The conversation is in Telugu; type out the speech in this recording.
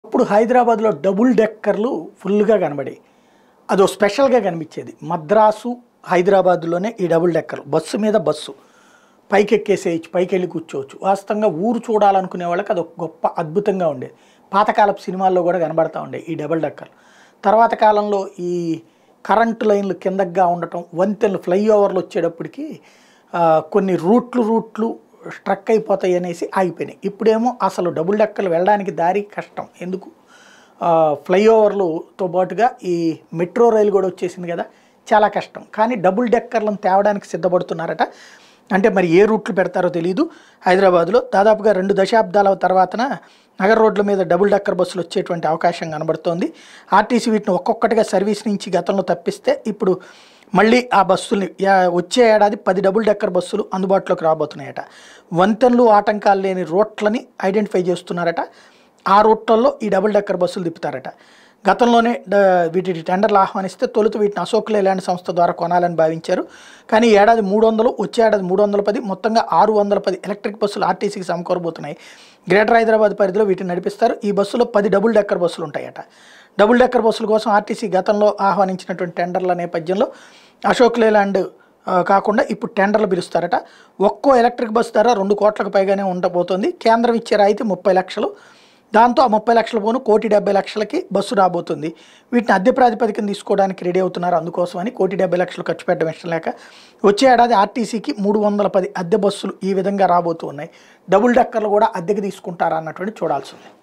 ఇప్పుడు హైదరాబాద్లో డబుల్ డెక్కర్లు ఫుల్గా కనబడాయి అదో స్పెషల్గా కనిపించేది మద్రాసు హైదరాబాద్లోనే ఈ డబుల్ డెక్కర్ బస్సు మీద బస్సు పైకి ఎక్కేసేయచ్చు పైకి వెళ్ళి కూర్చోవచ్చు వాస్తవంగా ఊరు చూడాలనుకునే వాళ్ళకి అది ఒక గొప్ప అద్భుతంగా ఉండేది పాతకాలపు సినిమాల్లో కూడా కనబడతా ఉండే ఈ డబుల్ డెక్కర్ తర్వాత కాలంలో ఈ కరెంటు లైన్లు కిందగా ఉండటం వంతెనలు ఫ్లైఓవర్లు వచ్చేటప్పటికి ఆ, కొన్ని రూట్లు రూట్లు స్ట్రక్ అయిపోతాయి అనేసి ఆగిపోయినాయి ఇప్పుడేమో అసలు డబుల్ డెక్కర్లు వెళ్ళడానికి దారి కష్టం ఎందుకు ఆ, ఫ్లైఓవర్లతో పాటుగా ఈ మెట్రో రైలు కూడా వచ్చేసింది కదా చాలా కష్టం కానీ డబుల్ డెక్కర్లను తేవడానికి సిద్ధపడుతున్నారట అంటే మరి ఏ రూట్లు పెడతారో తెలియదు హైదరాబాద్లో దాదాపుగా రెండు దశాబ్దాల తర్వాతన నగర రోడ్ల మీద డబుల్ డెక్కర్ బస్సులు వచ్చేటువంటి అవకాశం కనబడుతోంది ఆర్టీసీ వీటిని ఒక్కొక్కటిగా సర్వీస్ నుంచి గతంలో తప్పిస్తే ఇప్పుడు మళ్ళీ ఆ బస్సుల్ని యా- వచ్చే ఏడాది పది డబుల్ డెక్కర్ బస్సులు అందుబాటులోకి రాబోతున్నాయట వంతెనలు ఆటంకాలు లేని రోడ్లని ఐడెంటిఫై చేస్తున్నారట ఆ రూట్లలో ఈ డబుల్ డెక్కర్ బస్సులు తిప్పుతారట గతంలోనే డ- వీటి టెండర్లు ఆహ్వానిస్తే తొలుత వీటిని అశోక్ లేలాండ్ సంస్థ ద్వారా కొనాలని భావించారు కానీ ఈ ఏడాది మూడు వందలు వచ్చే ఏడాది మూడు వందల పది మొత్తంగా ఆరు వందల పది ఎలక్ట్రిక్ బస్సులు ఆర్టీసీకి సమకూరబోతున్నాయి గ్రేటర్ హైదరాబాద్ పరిధిలో వీటిని నడిపిస్తారు ఈ బస్సులో పది డబుల్ డెక్కర్ బస్సులు ఉంటాయట డబుల్ డెక్కర్ బస్సుల కోసం ఆర్టీసీ గతంలో ఆహ్వానించినటువంటి టెండర్ల నేపథ్యంలో అశోక్ లేలాండ్ ఆ, కాకుండా ఇప్పుడు టెండర్లు పిలుస్తారట ఒక్కో ఎలక్ట్రిక్ బస్ ధర రెండు కోట్లకు పైగానే ఉండబోతోంది కేంద్రం ఇచ్చే రాయితీ ముప్పై లక్షలు దాంతో ఆ ముప్పై లక్షల పోను కోటి డెబ్బై లక్షలకి బస్సు రాబోతుంది వీటిని అద్దె ప్రాతిపదికన తీసుకోవడానికి రెడీ అవుతున్నారు అందుకోసమని కోటి డెబ్బై లక్షలు ఖర్చు పెట్టడం ఇష్టం లేక వచ్చే ఏడాది ఆర్టీసీకి మూడు వందల పది అద్దె బస్సులు ఈ విధంగా రాబోతూ ఉన్నాయి డబుల్ డెక్కర్లు కూడా అద్దెకి తీసుకుంటారా అన్నటువంటి చూడాల్సి ఉంది